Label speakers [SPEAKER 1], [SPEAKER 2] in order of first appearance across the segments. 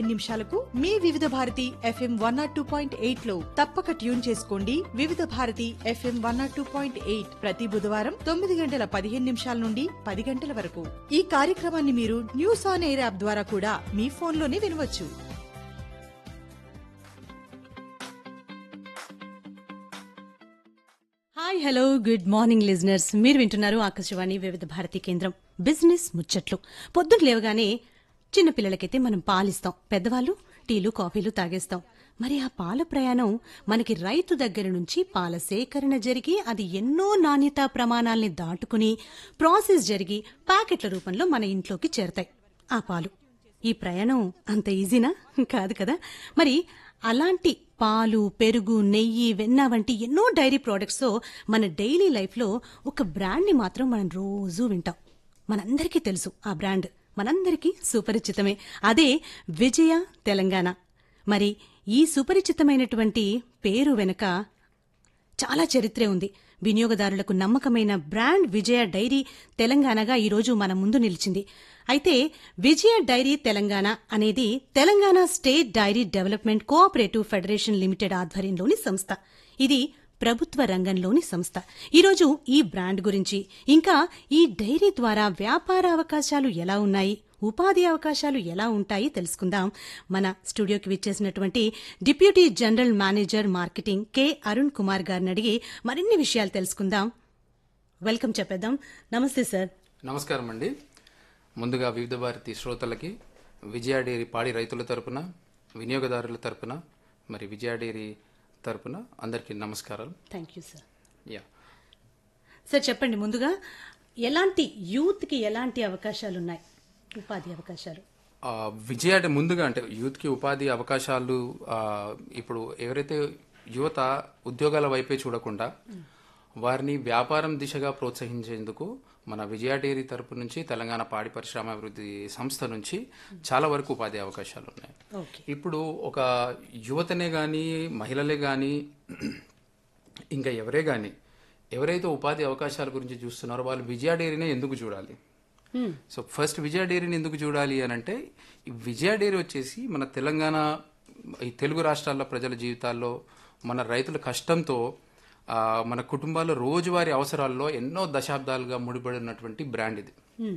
[SPEAKER 1] నిమిషాలకు మీ Vividh Bharati FM one nought two point eight లో తప్పక ట్యూన్ చేసుకోండి Vividh Bharati FM one nought two point eight ప్రతి బుధవారం తొమ్మిది గంటల పదిహేను నిమిషాల నుండి పది గంటల వరకు ఈ కార్యక్రమాన్ని మీరు న్యూస్ ఆన్ ఎయిర్ యాప్ ద్వారా కూడా మీ ఫోన్లోనే వినవచ్చు
[SPEAKER 2] hi hello good morning listeners మీరు వింటున్నారు ఆకాశవాణి వివిధ భారతి కేంద్రం బిజినెస్ ముచ్చట్లు పొద్దున్న లేవగానే చిన్నపిల్లలకైతే మనం పాలిస్తాం పెద్దవాళ్ళు టీలు కాఫీలు తాగేస్తాం మరి ఆ పాల ప్రయాణం మనకి రైతు దగ్గర నుంచి పాల సేకరణ జరిగి అది ఎన్నో నాణ్యతా ప్రమాణాల్ని దాటుకుని ప్రాసెస్ జరిగి ప్యాకెట్ల రూపంలో మన ఇంట్లోకి చేరతాయి ఆ పాలు ఈ ప్రయాణం అంత ఈజీనా కాదు కదా మరి అలాంటి పాలు పెరుగు నెయ్యి వెన్న వంటి ఎన్నో డైరీ ప్రోడక్ట్స్ మన డైలీ లైఫ్లో ఒక బ్రాండ్ని మాత్రం మనం రోజూ వింటాం మనందరికీ తెలుసు ఆ బ్రాండ్ మనందరికీ సుపరిచితమే అదే విజయ తెలంగాణ మరి ఈ సుపరిచితమైనటువంటి పేరు వెనుక చాలా చరిత్రే ఉంది వినియోగదారులకు నమ్మకమైన బ్రాండ్ విజయ డైరీ తెలంగాణగా ఈరోజు మన ముందు నిలిచింది అయితే విజయ డైరీ తెలంగాణ అనేది Telangana State Dairy Development Cooperative Federation Limited ఆధ్వర్యంలోని సంస్థ ఇది ప్రభుత్వ రంగంలోని సంస్థ ఈరోజు ఈ బ్రాండ్ గురించి ఇంకా ఈ డైరీ ద్వారా వ్యాపార అవకాశాలు ఎలా ఉన్నాయి ఉపాధి అవకాశాలు ఎలా ఉంటాయి తెలుసుకుందాం మన స్టూడియోకి విచ్చేసినటువంటి deputy general manager marketing K Arun Kumar గారిని అడిగి మరిన్ని విషయాలు తెలుసుకుందాం వెల్కమ్ చెప్పేద్దాం నమస్తే సార్
[SPEAKER 3] నమస్కారం అండి ముందుగా వివిధ భారతి శ్రోతలకి విజయ డైరీ పాడి రైతుల తరపున వినియోగదారుల తరపున మరి విజయ డైరీ తరపున అందరికీ నమస్కారాలు
[SPEAKER 2] thank you sir
[SPEAKER 3] yeah
[SPEAKER 2] sir చెప్పండి ముందుగా ఎలాంటి యూత్కి ఎలాంటి అవకాశాలు ఉన్నాయి ఉపాధి అవకాశాలు
[SPEAKER 3] ఆ, విజయ అంటే ముందుగా అంటే యూత్కి ఉపాధి అవకాశాలు ఆ, ఇప్పుడు ఎవరైతే యువత ఉద్యోగాల వైపే చూడకుండా వారిని వ్యాపారం దిశగా ప్రోత్సహించేందుకు మన విజయ డైరీ తరపు నుంచి తెలంగాణ పాడి పరిశ్రమాభివృద్ధి సంస్థ నుంచి చాలా వరకు ఉపాధి అవకాశాలు ఉన్నాయి
[SPEAKER 2] ఓకే
[SPEAKER 3] ఇప్పుడు ఒక యువతనే కానీ మహిళలే కానీ ఇంకా ఎవరే కానీ ఎవరైతే ఉపాధి అవకాశాల గురించి చూస్తున్నారో వాళ్ళు విజయ డైరీనే ఎందుకు చూడాలి సో ఫస్ట్ విజయ డైరీని ఎందుకు చూడాలి అని అంటే ఈ విజయ డైరీ వచ్చేసి మన తెలంగాణ ఈ తెలుగు రాష్ట్రాల ప్రజల జీవితాల్లో మన రైతుల కష్టంతో ఆ, మన కుటుంబాల రోజువారీ అవసరాల్లో ఎన్నో దశాబ్దాలుగా ముడిపడి ఉన్నటువంటి బ్రాండ్ ఇది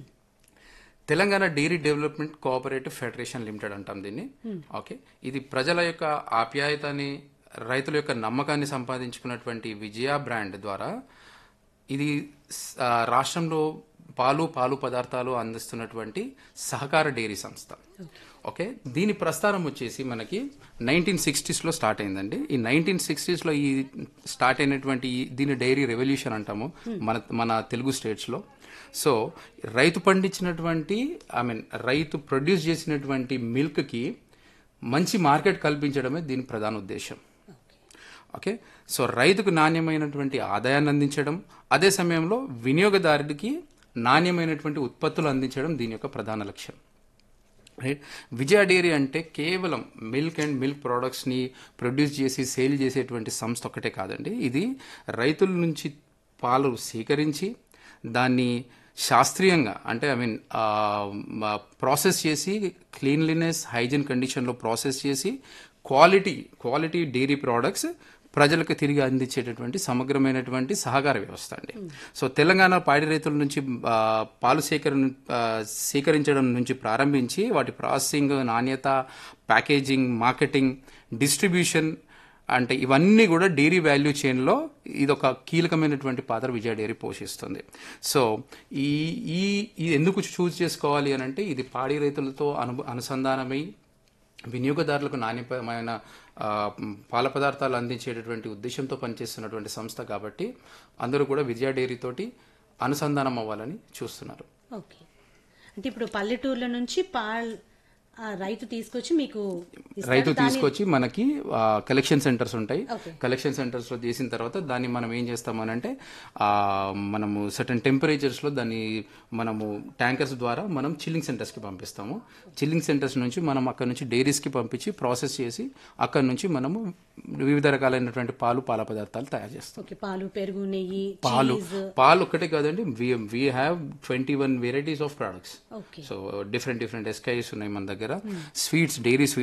[SPEAKER 3] Telangana Dairy Development Cooperative Federation Limited అంటాం దీన్ని ఓకే ఇది ప్రజల యొక్క ఆప్యాయతని రైతుల యొక్క నమ్మకాన్ని సంపాదించుకున్నటువంటి విజయ బ్రాండ్ ద్వారా ఇది స- ఆ, రాష్ట్రంలో పాలు పాలు పదార్థాలు అందిస్తున్నటువంటి సహకార డైరీ సంస్థ ఓకే దీని ప్రస్థానం వచ్చేసి మనకి నైన్టీన్ సిక్స్టీస్లో స్టార్ట్ అయిందండి ఈ నైన్టీన్ సిక్స్టీస్లో ఈ స్టార్ట్ అయినటువంటి ఈ- దీని డైరీ రెవల్యూషన్ అంటాము మన మన తెలుగు స్టేట్స్లో సో రైతు పండించినటువంటి ఐ మీన్ రైతు ప్రొడ్యూస్ చేసినటువంటి మిల్క్కి మంచి మార్కెట్ కల్పించడమే దీని ప్రధాన ఉద్దేశం ఓకే సో రైతుకు నాణ్యమైనటువంటి ఆదాయాన్ని అందించడం అదే సమయంలో వినియోగదారుడికి నాణ్యమైనటువంటి ఉత్పత్తులు అందించడం దీని యొక్క ప్రధాన లక్ష్యం రైట్ విజయ డైరీ అంటే కేవలం మిల్క్ అండ్ మిల్క్ ప్రోడక్ట్స్ని ప్రొడ్యూస్ చేసి సేల్ చేసేటువంటి సంస్థ ఒకటే కాదండి ఇది రైతుల నుంచి పాలు సేకరించి దాన్ని శాస్త్రీయంగా అంటే ఐ మీన్ ప్రాసెస్ చేసి క్లీన్లీనెస్ హైజీన్ కండిషన్లో ప్రాసెస్ చేసి క్వాలిటీ క్వాలిటీ డైరీ ప్రోడక్ట్స్ ప్రజలకు తిరిగి అందించేటటువంటి సమగ్రమైనటువంటి సహకార వ్యవస్థ అండి సో తెలంగాణ పాడి రైతుల నుంచి ఆ, పాలు సేకరణ ఆ, సేకరించడం నుంచి ప్రారంభించి వాటి ప్రాసెసింగ్ నాణ్యత ప్యాకేజింగ్ మార్కెటింగ్ డిస్ట్రిబ్యూషన్ అంటే ఇవన్నీ కూడా డైరీ వాల్యూ చైన్లో ఇది ఒక కీలకమైనటువంటి పాత్ర విజయ డైరీ పోషిస్తుంది సో ఈ ఈ ఇది ఎందుకు చూస్ చేసుకోవాలి అని అంటే ఇది పాడి రైతులతో అను అనుసంధానమై వినియోగదారులకు నాణ్యమైన ఆ, పాల పదార్థాలు అందించేటటువంటి ఉద్దేశంతో పనిచేస్తున్నటువంటి సంస్థ కాబట్టి అందరూ కూడా విజయ డైరీ తోటి అనుసంధానం అవ్వాలని చూస్తున్నారు
[SPEAKER 2] ఓకే అంటే ఇప్పుడు పల్లెటూర్ల నుంచి పాల్ ఆ రైతు తీసుకొచ్చి మీకు ఇస్తారు.
[SPEAKER 3] రైతు
[SPEAKER 2] దాన్ని-
[SPEAKER 3] తీసుకొచ్చి మనకి కలెక్షన్ సెంటర్స్ ఉంటాయి
[SPEAKER 2] Okay.
[SPEAKER 3] కలెక్షన్ సెంటర్స్ లో చేసిన తర్వాత దాన్ని మనం ఏం చేస్తామనంటే ఆ, మనము సర్టన్ టెంపరేచర్స్ లో దాన్ని మనము ట్యాంకర్స్ ద్వారా మనం చిల్లింగ్ సెంటర్స్ కి పంపిస్తాము చిల్లింగ్ సెంటర్స్ నుంచి మనం అక్కడ నుంచి డైరీస్ కి పంపించి ప్రాసెస్ చేసి అక్కడ నుంచి మనము వివిధ రకాలైనటువంటి పాలు పాల పదార్థాలు తయారు చేస్తాం
[SPEAKER 2] ఓకే పాలు పెరుగు నెయ్యి
[SPEAKER 3] పాలు
[SPEAKER 2] చీజ్
[SPEAKER 3] పాలు ఒక్కటే కాదండి we have twenty one varieties of products
[SPEAKER 2] okay
[SPEAKER 3] so different different SKUs ఉన్నాయి మన దగ్గర స్వీట్స్ డైరీ